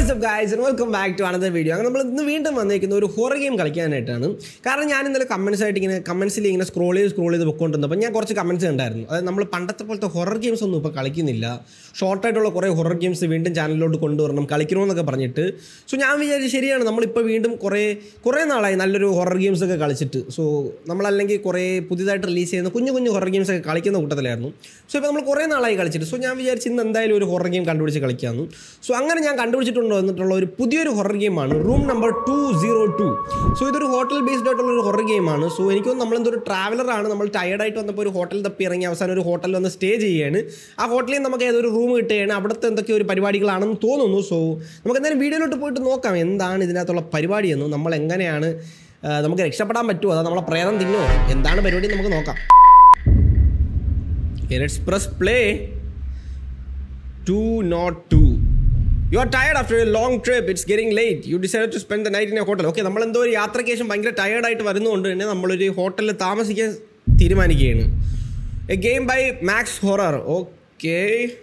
WhatsApp guys welcome back to another video അങ്ങനെ നമ്മൾ ഇന്ന് വീണ്ടും വന്നിരിക്കുന്ന ഒരു ഹൊറർ ഗെയിം കളിക്കാനായിട്ടാണ് കാരണം ഞാൻ ഇന്നലെ കമൻസ് ആയിട്ട് ഇങ്ങനെ കമൻസിൽ ഇങ്ങനെ സ്ക്രോൾ ചെയ്ത് സ്ക്രോൾ ചെയ്ത് പൊക്കോണ്ടിരുന്നപ്പോൾ ഞാൻ കുറച്ച് കമൻസ് ഉണ്ടായിരുന്നു അതായത് നമ്മൾ പണ്ടത്തെ പോലത്തെ ഹൊറർ ഗെയിംസ് ഒന്നും ഇപ്പോൾ കളിക്കുന്നില്ല ഷോർട്ടായിട്ടുള്ള കുറേ ഹൊറർ ഗെയിംസ് വീണ്ടും ചാനലിലോട്ട് കൊണ്ടുവരണം കളിക്കണമെന്നൊക്കെ പറഞ്ഞിട്ട് സോ ഞാൻ വിചാരിച്ചു ശരിയാണ് നമ്മളിപ്പോൾ വീണ്ടും കുറേ കുറേ നാളായി നല്ലൊരു ഹൊറർ ഗെയിംസ് ഒക്കെ കളിച്ചിട്ട് സോ നമ്മളല്ലെങ്കിൽ കുറേ പുതിയതായിട്ട് റിലീസ് ചെയ്യുന്ന കുഞ്ഞു കുഞ്ഞു ഹൊറർ ഗെയിംസ് ഒക്കെ കളിക്കുന്ന കൂട്ടത്തിലായിരുന്നു സോ ഇപ്പോൾ നമ്മൾ കുറേ നാളായി കളിച്ചിട്ട് സോ ഞാൻ വിചാരിച്ചു ഇന്ന് എന്തായാലും ഒരു ഹൊറർ ഗെയിം കണ്ടുപിടിച്ച് കളിക്കാമെന്ന് സോ അങ്ങനെ ഞാൻ കണ്ടുപിടിച്ചിട്ടുണ്ടോ എന്നിട്ടുള്ള ഒരു പുതിയൊരു ഹൊറർ ഗെയിമാണ് room number two zero two so ഇതൊരു ഹോട്ടൽ ബേസ്ഡ് ആയിട്ടുള്ള ഒരു ഹൊറർ ഗെയിമാണ് സോ എനിക്കൊന്നും നമ്മളെന്തോ ഒരു ട്രാവലറാണ് നമ്മൾ ടയർഡായിട്ട് വന്നപ്പോൾ ഒരു ഹോട്ടൽ തപ്പി ഇറങ്ങി അവസാനം ഒരു ഹോട്ടലിൽ വന്ന് സ്റ്റേ ചെയ്യുകയാണ് ആ ഹോട്ടലിൽ നമുക്ക് ഏതൊരു റൂം കിട്ടുകയാണ് അവിടുത്തെ എന്തൊക്കെ ഒരു പരിപാടികളാണെന്ന് തോന്നുന്നു സോ നമുക്ക് എന്തായാലും വീഡിയോയിലോട്ട് പോയിട്ട് നോക്കാം എന്താണ് ഇതിനകത്തുള്ള പരിപാടിയെന്ന് നമ്മൾ എങ്ങനെയാണ് ആ, നമുക്ക് രക്ഷപ്പെടാൻ പറ്റുമോ അതോ നമ്മളെ പ്രേതം തിന്നോ എന്താണ് പരിപാടി എന്ന് നമുക്ക് നോക്കാം let's press play two nought two you are tired after a long trip it's getting late you decide to spend the night in a hotel okay നമ്മൾ എന്തോ ഒരു യാത്രയ്ക്ക് ശേഷം ഭയങ്കര ടയർഡായിട്ട് വരുന്നതുകൊണ്ട് തന്നെ നമ്മളൊരു ഹോട്ടലിൽ താമസിക്കാൻ തീരുമാനിക്കുകയാണ് a game by Max Horror okay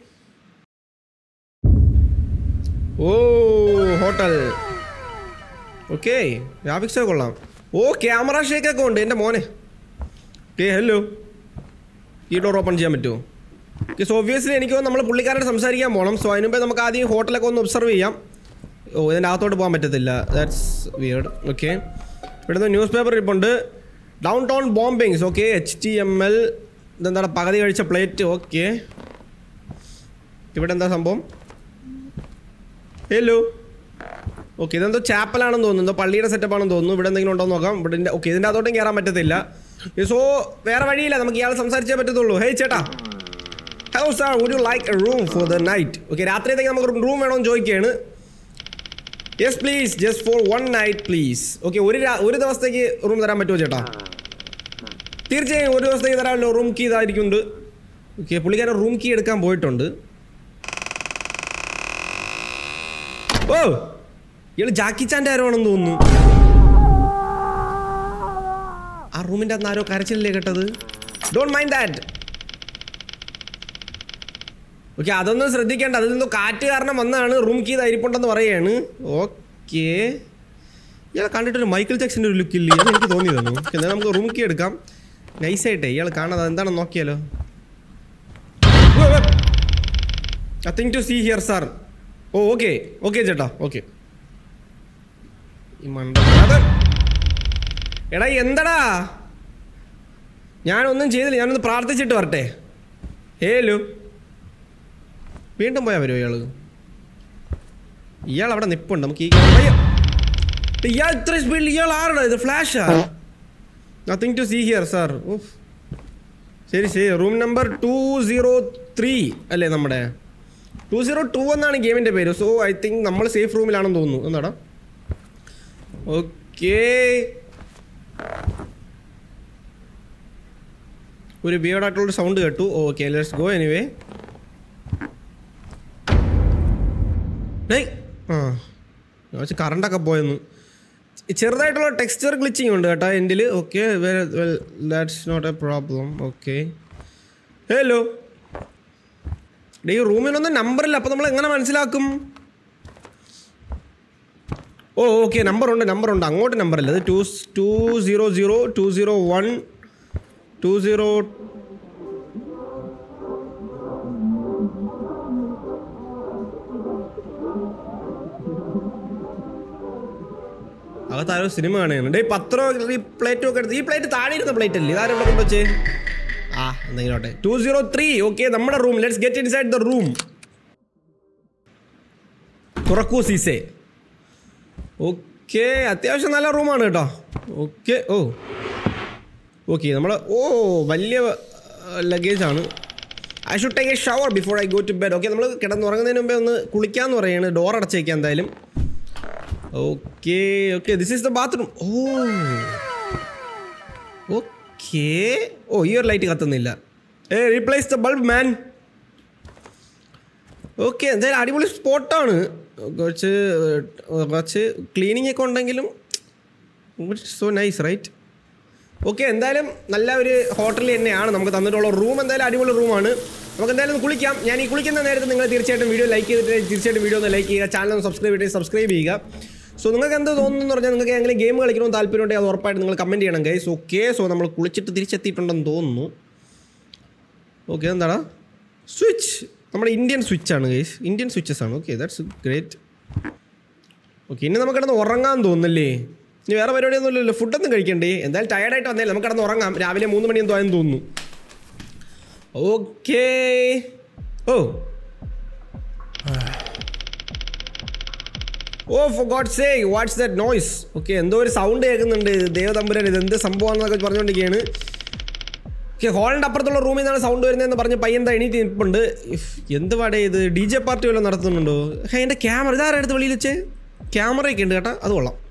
oh hotel okay graphics കൊള്ളാം ഓ ക്യാമറ ഷേക്കൊക്കെ ഉണ്ട് എൻ്റെ മോനെ ഓക്കെ ഹലോ ഈ ഡോർ ഓപ്പൺ ചെയ്യാൻ പറ്റുമോ ഓക്കെ സോ ഒബ്വിയസ്ലി എനിക്ക് നമ്മൾ പുള്ളിക്കാരോട് സംസാരിക്കാൻ പോകണം സോ അതിന് മുമ്പേ നമുക്ക് ആദ്യം ഹോട്ടലൊക്കെ ഒന്ന് ഒബ്സർവ് ചെയ്യാം ഓ ഇതിൻ്റെ അകത്തോട്ട് പോകാൻ പറ്റത്തില്ല ദാറ്റ്സ് വിയേർഡ് ഓക്കെ ഇവിടുന്ന് ന്യൂസ് പേപ്പർ ഇരിപ്പുണ്ട് downtown bombings okay H T M L ഇതെന്താണ് പകുതി കഴിച്ച പ്ലേറ്റ് ഓക്കെ ഇവിടെ എന്താ സംഭവം ഹലോ ഓക്കെ ഇതെന്തോ ചാപ്പലാണെന്ന് തോന്നുന്നു എന്തോ പള്ളിയുടെ സെറ്റപ്പ് ആണെന്ന് തോന്നുന്നു ഇവിടെ എന്തെങ്കിലും ഉണ്ടോ എന്ന് നോക്കാം ഇവിടെ ഓക്കെ ഇതിൻ്റെ അകത്തോട്ടും കയറാൻ പറ്റത്തില്ല സോ വേറെ വഴിയില്ല നമുക്ക് ഇയാൾ സംസാരിച്ചേ പറ്റത്തുള്ളൂ ഹേയ് ചേട്ടാ hello sir would you like a room for the night okay രാത്രിയത്തേക്ക് നമുക്ക് റൂം വേണമെന്ന് ചോദിക്കുകയാണ് yes please just for one night please okay ഒരു രാ- ഒരു ദിവസത്തേക്ക് റൂം തരാൻ പറ്റുമോ ചേട്ടാ തീർച്ചയായും ഒരു ദിവസത്തേക്ക് തരാമല്ലോ റൂം കീ ഇതായിരിക്കുന്നുണ്ട് ഓക്കെ പുള്ളിക്കാരൻ റൂം കീ എടുക്കാൻ പോയിട്ടുണ്ട് ഓ ഇയാള് ജാക്കി ചാൻ്റെ ആരോ ആണെന്ന് തോന്നുന്നു ആ റൂമിൻ്റെ അന്ന് ആരോ കരച്ചിലല്ലേ കേട്ടത് ഡോണ്ട് മൈൻഡ് ദാറ്റ് ഓക്കെ അതൊന്നും ശ്രദ്ധിക്കേണ്ട അതിൽ നിന്നോ കാറ്റ് കാരണം വന്നാണ് റൂം കീ ഇരിപ്പുണ്ടെന്ന് പറയുകയാണ് ഓക്കെ ഇയാളെ കണ്ടിട്ടൊരു മൈക്കിൾ ജാക്സന്റെ ഒരു ലുക്ക് ഇല്ലേ അത് എനിക്ക് തോന്നിയതാണ് ഓക്കെ എന്നാൽ നമുക്ക് റൂം കീ എടുക്കാം നൈസായിട്ടേ ഇയാൾ കാണാതെ എന്താണെന്ന് നോക്കിയാലോ nothing to see here sir oh okay okay ചേട്ടാ ഓക്കെ ഈ മണ്ട അത് എടാ എന്തടാ ഞാനൊന്നും ചെയ്തില്ല ഞാനൊന്ന് പ്രാർത്ഥിച്ചിട്ട് വരട്ടെ ഹേലു വീണ്ടും പോയാൽ വരുമോ ഇയാള് ഇയാൾ അവിടെ നിപ്പുണ്ട് നമുക്ക് ഈ അയ്യോ. ഇയാൾ ഇത്ര സ്പീഡിൽ ഇയാൾ ആരുടെ ഇത് ഫ്ലാഷാ nothing to see here sir ശരി ശരി room number two zero three അല്ലേ നമ്മുടെ ടു സീറോ ടു എന്നാണ് ഗെയിമിൻ്റെ പേര് സോ ഐ തിങ്ക് നമ്മൾ സേഫ് റൂമിലാണെന്ന് തോന്നുന്നു എന്താടാ ഓക്കേ ഒരു ബിയർഡായിട്ടുള്ള സൗണ്ട് കേട്ടു ഓക്കെ ലെറ്റ്സ് ഗോ എനിവേ ഡേയ് ആ ഞാൻ വെച്ച് കറണ്ടൊക്കെ പോയെന്ന് ചെറുതായിട്ടുള്ള ടെക്സ്ചർ ഗ്ലിച്ചിങ് ഉണ്ട് കേട്ടോ എൻഡിൽ okay that's not a problem okay hello ഡേ ഈ റൂമിനൊന്നും നമ്പറില്ല അപ്പോൾ നമ്മൾ എങ്ങനെ മനസ്സിലാക്കും ഓ ഓക്കെ നമ്പർ ഉണ്ട് നമ്പർ ഉണ്ട് അങ്ങോട്ട് നമ്പറില്ല അത് two two zero zero two zero one two zero അകത്ത് ആരോ സിനിമ കാണുകയാണ് ഡേ പത്രം ഈ പ്ലേറ്റും ഒക്കെ എടുത്ത് ഈ പ്ലേറ്റ് താഴെ ഇരുന്ന പ്ലേറ്റ് അല്ലേ ഇതാരും ഇവിടെ കൊണ്ടുവച്ചേ ആ എന്തെങ്കിലും ആട്ടെ ടു സീറോ ത്രീ ഓക്കെ നമ്മുടെ room let's get inside the room തുറക്കൂ സീസേ ഓക്കെ അത്യാവശ്യം നല്ല റൂമാണ് കേട്ടോ ഓക്കെ ഓ ഓക്കെ നമ്മൾ ഓ വലിയ ലഗേജ് ആണ് I should take a shower before I go to bed okay നമ്മൾ കിടന്നുറങ്ങുന്നതിന് മുമ്പേ ഒന്ന് കുളിക്കാന്ന് പറയാണ് ഡോർ അടച്ചേക്കാം എന്തായാലും okay okay this is the bathroom oh okay oh ഈ ഒരു ലൈറ്റ് കത്തുന്നില്ല ഏ replace the bulb man okay എന്തായാലും അടിപൊളി സ്പോട്ടാണ് കുറച്ച് ഏഹ്, കുറച്ച് ക്ലീനിങ് ഒക്കെ ഉണ്ടെങ്കിലും സോ നൈസ് റൈറ്റ് ഓക്കെ എന്തായാലും നല്ല ഒരു ഹോട്ടൽ തന്നെയാണ് നമുക്ക് തന്നിട്ടുള്ള റൂം എന്തായാലും അടിപൊളി റൂമാണ് നമുക്ക് എന്തായാലും ഒന്ന് കുളിക്കാം ഞാൻ ഈ കുളിക്കുന്ന നേരത്തെ നിങ്ങൾ തീർച്ചയായിട്ടും വീഡിയോ ലൈക്ക് ചെയ്തിട്ട് തീർച്ചയായിട്ടും വീഡിയോ ഒന്ന് ലൈക്ക് ചെയ്യുക ചാനൽ ഒന്ന് സബ്സ്ക്രൈബ് ചെയ്തിട്ട് സബ്സ്ക്രൈബ് ചെയ്യുക സോ നിങ്ങൾക്ക് എന്ത് തോന്നുന്നു എന്ന് പറഞ്ഞാൽ നിങ്ങൾക്ക് ഏതെങ്കിലും ഗെയിം കളിക്കണമെന്ന് താല്പര്യമുണ്ടെങ്കിൽ അത് ഉറപ്പായിട്ട് നിങ്ങൾ കമൻറ്റ് ചെയ്യണം ഗൈസ് ഓക്കെ സോ നമ്മൾ കുളിച്ചിട്ട് തിരിച്ചെത്തിയിട്ടുണ്ടെന്ന് തോന്നുന്നു ഓക്കെ എന്താടാ സ്വിച്ച് നമ്മുടെ ഇന്ത്യൻ സ്വിച്ച് ആണ് ഗൈസ് ഇന്ത്യൻ സ്വിച്ചസ് ആണ് ഓക്കെ ദാറ്റ്സ് ഗ്രേറ്റ് ഓക്കെ ഇനി നമുക്ക് കിടന്ന് ഉറങ്ങാൻ തോന്നുന്നല്ലേ ഇനി വേറെ പരിപാടിയൊന്നും ഇല്ലല്ലോ ഫുഡൊന്നും കഴിക്കണ്ടേ എന്തായാലും ടയർഡായിട്ട് വന്നേ നമുക്ക് കിടന്ന് ഉറങ്ങാം രാവിലെ മൂന്ന് മണിയെന്തോ ആയെന്ന് തോന്നുന്നു okay oh oh for God sake what's that noise okay എന്തോ ഒരു സൗണ്ട് കേൾക്കുന്നുണ്ട് ദേവതമ്പുരൻ ഇത് എന്ത് സംഭവമാണെന്നൊക്കെ പറഞ്ഞുകൊണ്ടിരിക്കുകയാണ് ഓക്കെ ഹോളിൻ്റെ അപ്പുറത്തുള്ള റൂമിൽ നിന്നാണ് സൗണ്ട് വരുന്നതെന്ന് പറഞ്ഞ് പയ്യൻ എന്താ എണീറ്റ് നിൽപ്പുണ്ട് ഇഫ്, എന്ത് പാടേ ഇത് ഡി ജെ പാർട്ടി വല്ലതും നടത്തുന്നുണ്ടോ ഹേ എൻ്റെ ക്യാമറ ഇതാരാ എടുത്ത് വെളിയിൽ വെച്ചേ ക്യാമറയൊക്കെ ഉണ്ട് കേട്ടോ അത് കൊള്ളാം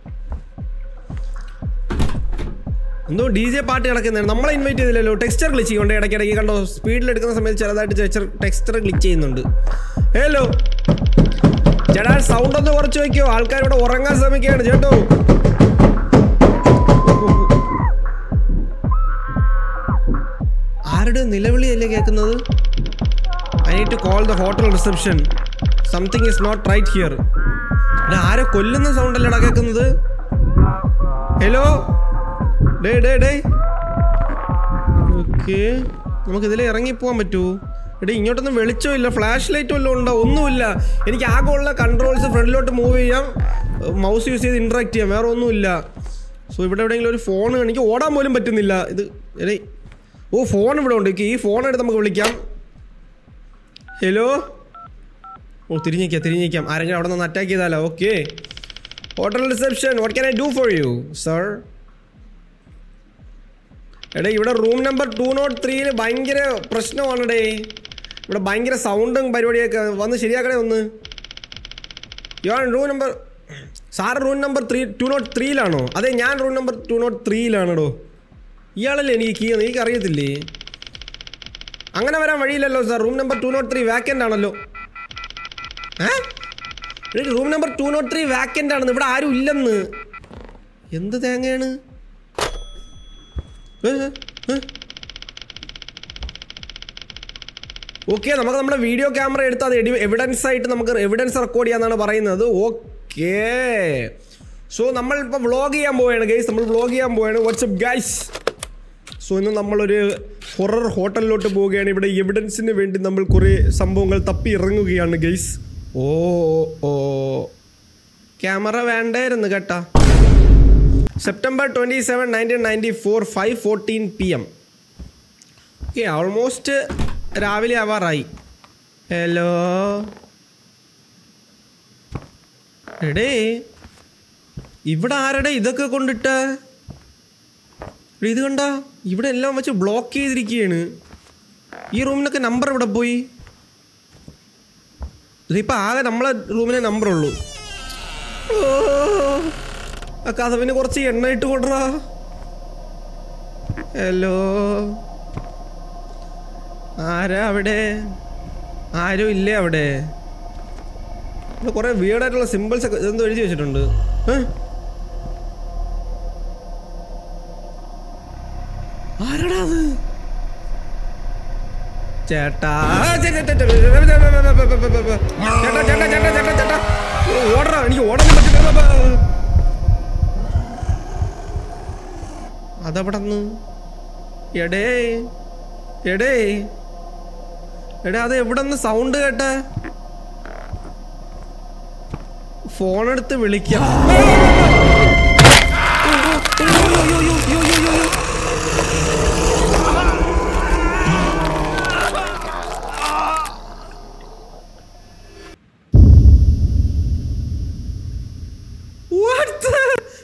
എന്തോ ഡി ജെ പാർട്ടി നടക്കുന്നതാണ് നമ്മളെ ഇൻവൈറ്റ് ചെയ്തില്ലല്ലോ ടെക്സ്ചർ ക്ലിച്ച് ചെയ്യുന്നുണ്ട് ഇടയ്ക്കിടയ്ക്ക് കണ്ടോ സ്പീഡിൽ എടുക്കുന്ന സമയത്ത് ചെറുതായിട്ട് ടെക്സ്ചർ ടെക്സ്ചർ ക്ലിക്ക് ചെയ്യുന്നുണ്ട് ഹലോ ചേട്ടാ സൗണ്ട് ഒന്ന് കുറച്ച് വയ്ക്കോ ആൾക്കാർ ഇവിടെ ഉറങ്ങാൻ ശ്രമിക്കുകയാണ് ചേട്ടോ ആരുടെ നിലവിളിയല്ലേ കേൾക്കുന്നത് I need to call the hotel reception something is not right here ഇവിടെ ആരെ കൊല്ലുന്ന സൗണ്ട് അല്ലേടാ കേൾക്കുന്നത് ഹലോ ഡേ ഡേ ഡേ ഓക്കെ നമുക്ക് ഇതിൽ ഇറങ്ങിപ്പോവാൻ പറ്റുമോ എടേ ഇങ്ങോട്ടൊന്നും വെളിച്ചമില്ല ഫ്ലാഷ് ലൈറ്റ് വല്ലതും ഉണ്ടോ ഒന്നുമില്ല എനിക്ക് ആകെ ഉള്ള കൺട്രോൾസ് ഫ്രണ്ടിലോട്ട് മൂവ് ചെയ്യാം മൗസ് യൂസ് ചെയ്ത് ഇൻട്രാക്ട് ചെയ്യാം വേറെ ഒന്നുമില്ല സോ ഇവിടെ എവിടെയെങ്കിലും ഒരു ഫോൺ എനിക്ക് ഓടാൻ പോലും പറ്റുന്നില്ല ഇത് എടേ ഓ ഫോൺ ഇവിടെ ഉണ്ട് ഈ ഫോൺ എടുത്ത് നമുക്ക് വിളിക്കാം ഹലോ ഓ തിരിഞ്ഞേക്കാം തിരിഞ്ഞേക്കാം ആരെങ്കിലും അവിടെ നിന്ന് അറ്റാക്ക് ചെയ്താലോ okay hotel reception what can I do for you sir എടേ ഇവിടെ റൂം നമ്പർ ടു നോട്ട് ത്രീയിൽ ഭയങ്കര പ്രശ്നമാണെടേ ഇവിടെ ഭയങ്കര സൗണ്ടും പരിപാടിയൊക്കെ വന്ന് ശരിയാക്കണേ ഒന്ന് യോ room number sir room number three two nought ത്രീയിലാണോ അതെ ഞാൻ റൂം നമ്പർ ടു നോട്ട് ത്രീയിലാണെടോ ഇയാളല്ലേ എനിക്ക് കീ എനിക്ക് അറിയത്തില്ലേ അങ്ങനെ വരാൻ വഴിയില്ലല്ലോ sir room number two nought three vacant ആണല്ലോ ഏ room number two nought three vacant ആണെന്ന് ഇവിടെ ആരും ഇല്ലെന്ന് എന്ത് തേങ്ങയാണ് ഓക്കെ നമുക്ക് നമ്മുടെ വീഡിയോ ക്യാമറ എടുത്ത് അത് എവിഡൻസ് ആയിട്ട് നമുക്ക് എവിഡൻസ് റെക്കോർഡ് ചെയ്യാന്നാണ് പറയുന്നത് ഓക്കേ സോ നമ്മൾ ഇപ്പോൾ വ്ളോഗ് ചെയ്യാൻ പോവുകയാണ് ഗൈസ് നമ്മൾ വ്ളോഗ് ചെയ്യാൻ പോവുകയാണ് വാട്സപ്പ് ഗൈസ് സോ ഇന്ന് നമ്മളൊരു ഹൊറർ ഹോട്ടലിലോട്ട് പോവുകയാണ് ഇവിടെ എവിഡൻസിന് വേണ്ടി നമ്മൾ കുറേ സംഭവങ്ങൾ തപ്പി ഇറങ്ങുകയാണ് ഗൈസ് ഓ ഓ ക്യാമറ വേണ്ടായിരുന്നു കേട്ടാ September twenty seven nineteen ninety four five fourteen P M okay almost രാവിലെ ആവാറായി ഹലോ എടേ ഇവിടെ ആരുടെ ഇതൊക്കെ കൊണ്ടിട്ട് ഇത് കണ്ട ഇവിടെ എല്ലാം വെച്ച് ബ്ലോക്ക് ചെയ്തിരിക്കുകയാണ് ഈ റൂമിനൊക്കെ നമ്പർ ഇവിടെ പോയി ഇതിപ്പോൾ ആകെ നമ്മളെ റൂമിലെ നമ്പറുള്ളൂ ഓ ആ കഥവിന് കുറച്ച് എണ്ണ ഇട്ട് കൊണ്ടുറാ ഹലോ ആരാ അവിടെ ആരും ഇല്ലേ അവിടെ ഇവിടെ കുറേ വീടായിട്ടുള്ള സിമ്പിൾസ് ഒക്കെ ഇതെന്തോ എഴുതി വെച്ചിട്ടുണ്ട് ഏ? ആരാടാ അത് ചേട്ടാ ചേട്ടാ ചേട്ടാ ചേട്ടാ ചേട്ടാ ചേട്ടാ ചേട്ടാ ഓടറാ എനിക്ക് ഓടാൻ പറ്റില്ല അതവിടെ നിന്ന് എടേ എടേ എടേ അത് എവിടെ നിന്ന് സൗണ്ട് കേട്ടെ ഫോൺ എടുത്ത് വിളിക്കാം What the?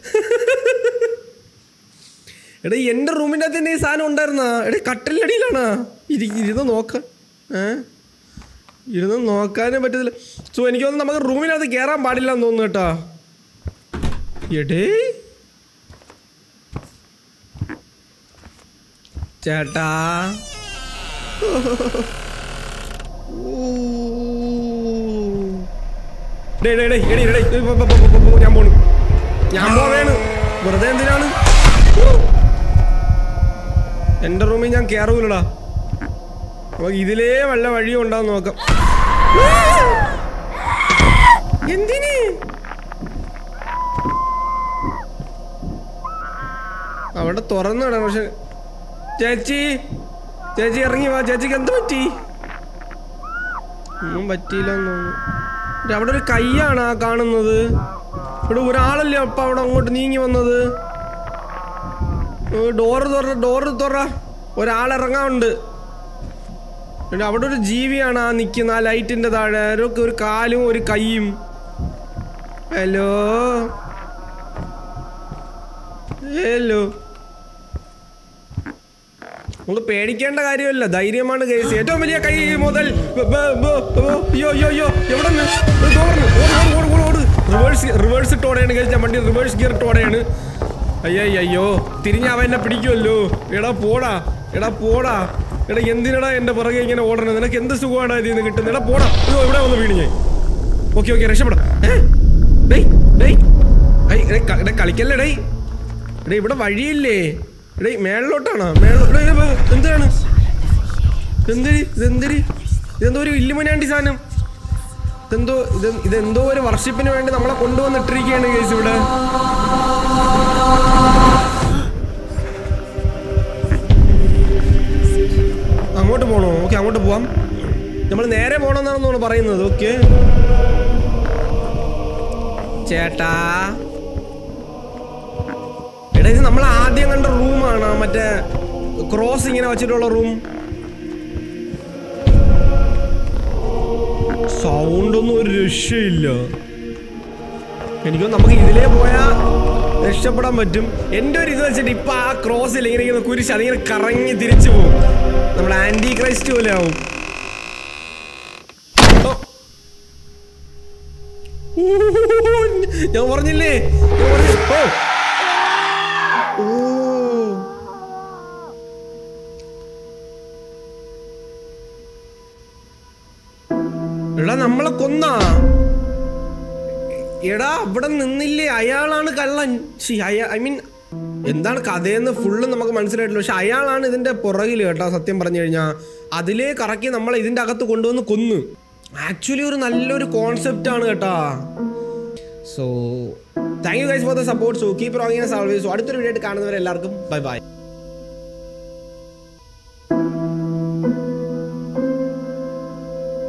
എടാ എൻ്റെ റൂമിൻ്റെ അകത്ത് തന്നെ ഈ സാധനം ഉണ്ടായിരുന്ന എടാ കട്ടിലടിയിലാണാ ഇരി ഇരുന്ന് നോക്ക ഏ ഇരുന്ന് നോക്കാനേ പറ്റത്തില്ല സോ എനിക്ക് തോന്നുന്നു നമുക്ക് റൂമിനകത്ത് കയറാൻ പാടില്ല എന്ന് തോന്നുന്നു കേട്ടാ എടേ ചേട്ടാ ഡേ ഡേ ഡേ എടി എടി പോ, പോ, പോ, പോ, പോ, ഞാൻ പോണു ഞാൻ പോവേണ് വെറുതെ എന്തിനാണ് എൻ്റെ റൂമിൽ ഞാൻ കയറൂലടാ നമുക്ക് ഇതിലേ വല്ല വഴിയും ഉണ്ടാവും നോക്കാം എന്തിന് അവിടെ തുറന്നു വിടാം പക്ഷെ ചേച്ചി ചേച്ചി ഇറങ്ങി വാ ചേച്ചിക്ക് എന്ത് പറ്റി ഒന്നും പറ്റിയില്ല തോന്നുന്നു അവിടെ ഒരു കൈയാണ് ആ കാണുന്നത് ഇവിടെ ഒരാളല്ലേ അപ്പൊ അവിടെ അങ്ങോട്ട് നീങ്ങി വന്നത് ഡോറ് തുറ ഡോറ് തുറ ഒരാൾ ഇറങ്ങാറുണ്ട് എന്നിട്ട് അവിടെ ഒരു ജീവിയാണ് ആ നിൽക്കുന്ന ആ ലൈറ്റിന്റെ താഴെ ഒരു- ഒരു കാലും ഒരു കൈയും ഹലോ ഹലോ നമുക്ക് പേടിക്കേണ്ട കാര്യമല്ല ധൈര്യമാണ് കേസ് ഏറ്റവും വലിയ കൈ മുതൽ ബ- ബ- ബ- ബ- അയ്യോ അയ്യോ അയ്യോ എവിടെ റിവേഴ്സ് റിവേഴ്സ് ഇട്ട് ഓടെയാണ് കഴിച്ച വണ്ടി റിവേഴ്സ് ഗിയർ ഇട്ട് ഓടെയാണ് അയ്യോ അയ്യോ തിരിഞ്ഞ അവൻ എന്നെ പിടിക്കുമല്ലോ എടാ പോടാ എടാ പോടാ എടാ എന്തിനടാ എന്റെ പുറകെ ഇങ്ങനെ ഓടണത് നിനക്ക് എന്ത് സുഖമാണ് ഇതിൽ നിന്ന് കിട്ടുന്നത് എടാ പോടാ അയ്യോ ഇവിടെ വന്ന് വീണ് ഞാൻ ഓക്കെ ഓക്കെ രക്ഷപ്പെടാം ഏ? ഡേയ് ഡേയ് ഐ, ഡേയ്, ക- ഡേയ്, കളിക്കല്ലേ ഡേയ് ഡേയ് ഇവിടെ വഴിയില്ലേ ഡേയ് മേളിലോട്ടാണോ മേളിലോ ഡേയ്, ഡേയ്, ഡേയ്, എന്താണ് ഇതെന്തിരി ഇതെന്തിരി ഇതെന്തോ ഒരു ഇല്ലുമനാണ്ടി സാധനം ഇതെന്തോ ഇത് ഇതെന്തോ ഒരു വർഷിപ്പിന് വേണ്ടി നമ്മളെ കൊണ്ടുവന്നിട്ടിരിക്കുകയാണ് കേസ് ഇവിടെ അങ്ങോട്ട് പോണോ ഓക്കെ അങ്ങോട്ട് പോവാം നമ്മൾ നേരെ പോണെന്നാണെന്നാണ് പറയുന്നത് ഓക്കെ ചേട്ടാ എടാ ഇത് നമ്മൾ ആദ്യം കണ്ട റൂമാണ് മറ്റേ ക്രോസ് ഇങ്ങനെ വെച്ചിട്ടുള്ള റൂം സൗണ്ട് ഒന്നും ഒരു രക്ഷയില്ല എനിക്കും നമുക്ക് ഇതിലേ പോയാ രക്ഷപ്പെടാൻ പറ്റും എൻ്റെ ഒരു ഇത് വെച്ചിട്ട് ഇപ്പൊ ആ ക്രോസിൽ ഇങ്ങനെ ഇങ്ങനെ കുരിശ് അതിങ്ങനെ കറങ്ങി തിരിച്ചു പോകും നമ്മുടെ ആന്റി ക്രൈസ്റ്റ് പോലെ ആവും ഓ. ഞാൻ പറഞ്ഞില്ലേ ഞാൻ പറഞ്ഞു ഓ ഓ എടാ നമ്മളെ കൊന്നാ എടാ അവിടെ നിന്നില്ലേ അയാളാണ് കള്ളൻ ഐ മീൻ എന്താണ് കഥയെന്ന് ഫുള്ള് നമുക്ക് മനസ്സിലായിട്ടില്ല പക്ഷെ അയാളാണ് ഇതിന്റെ പുറകിൽ കേട്ടോ സത്യം പറഞ്ഞു കഴിഞ്ഞാൽ അതിലേ കറക്കി നമ്മളെ ഇതിന്റെ അകത്ത് കൊണ്ടുവന്ന് കൊന്നു ആക്ച്വലി ഒരു നല്ലൊരു കോൺസെപ്റ്റ് ആണ് കേട്ടാ so thank you guys for the support so keep rocking always so അടുത്തൊരു വീഡിയോ ആയിട്ട് കാണുന്നവരെ എല്ലാവർക്കും ബൈ ബൈ